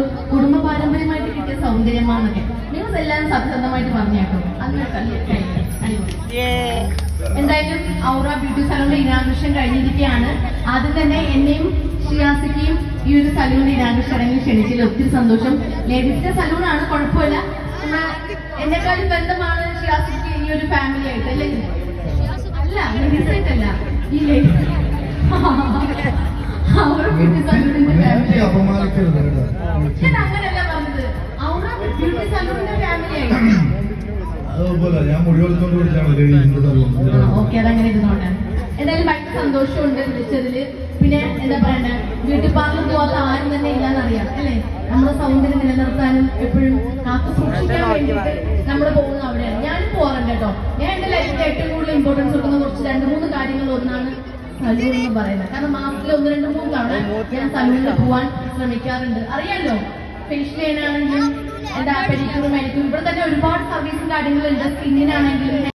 കുടുംബ പാരമ്പര്യമായിട്ട് കിട്ടിയ സൗന്ദര്യമാണെന്നൊക്കെ നിങ്ങൾ എല്ലാവരും സത്യസന്ധമായിട്ട് പറഞ്ഞു കേട്ടോ അതിനൊരു കളിയൊക്കെ ആയിട്ട് അടിപൊളി എന്തായാലും ഔറ ബ്യൂട്ടി സലൂണിന്റെ ഇനാഗ്രേഷൻ കഴിഞ്ഞിരിക്കുകയാണ് ആദ്യം തന്നെ എന്നെയും ഷിയാസിക്കും ഈ ഒരു സലൂണിന്റെ ഇനാഗ്രേഷൻ ചടങ്ങിൽ ക്ഷണിച്ചതിൽ ഒത്തിരി സന്തോഷം ലേഡീസിന്റെ സലൂണാണ് കുഴപ്പമില്ല എന്നാ എന്നെക്കാളും ബന്ധമാണ് ഷിയാസിക്ക് ഈ ഒരു ഫാമിലി ആയിട്ട് അല്ലേ അല്ല ലേഡീസ് ആയിട്ടല്ല ഈ ലേഡീസ് ഔറ ബ്യൂട്ടി സലൂണിന്റെ ഫാമിലി അപമാനിക്കരുത് കേട്ടോ ഞാൻ അങ്ങനെയല്ല പറഞ്ഞത് ഔറ ബ്യൂട്ടി സലൂണിന്റെ ഫാമിലി ആയിട്ട് അതുപോലെ ഞാൻ മുടി വളർത്തോണ്ട് വിളിച്ചാണ് ലേഡീസിന്റെ സലൂൺ ഓക്കെ അതങ്ങനെ ഇരുന്നോട്ടെ എന്തായാലും ഭയങ്കര സന്തോഷമുണ്ട് വിളിച്ചതില് പിന്നെ എന്താ പറയണ്ടേ ബ്യൂട്ടി പാർലർ പോകാത്ത ആരും തന്നെ ഇല്ലാന്നറിയാം അല്ലേ നമ്മുടെ സൗന്ദര്യം നിലനിർത്താനും എപ്പോഴും കാത്തു സൂക്ഷിക്കാൻ വേണ്ടിയിട്ട് നമ്മൾ പോകുന്ന അവിടെയാണ് ഞാനും പോകാറുണ്ട് കേട്ടോ ഞാൻ എന്റെ ലൈഫിൽ ഏറ്റവും കൂടുതൽ ഇമ്പോർട്ടൻസ് കൊടുക്കുന്ന കുറച്ച് രണ്ട് മൂന്ന് കാര്യങ്ങൾ ഒന്നാണ് സലൂൺ എന്ന് പറയുന്നത് കാരണം മാസത്തിൽ ഒന്ന് രണ്ട് മൂന്ന് തവണ ഞാൻ സലൂണിൽ പോവാൻ ശ്രമിക്കാറുണ്ട് അറിയാലോ ഫേഷ്യൽ ചെയ്യാനാണെങ്കിലും എന്താ പെഡിക്യൂർ മാനിക്യൂർ ഇവിടെ തന്നെ ഒരുപാട് സർവീസും കാര്യങ്ങളുണ്ട് സ്കിന്നിനാണെങ്കിലും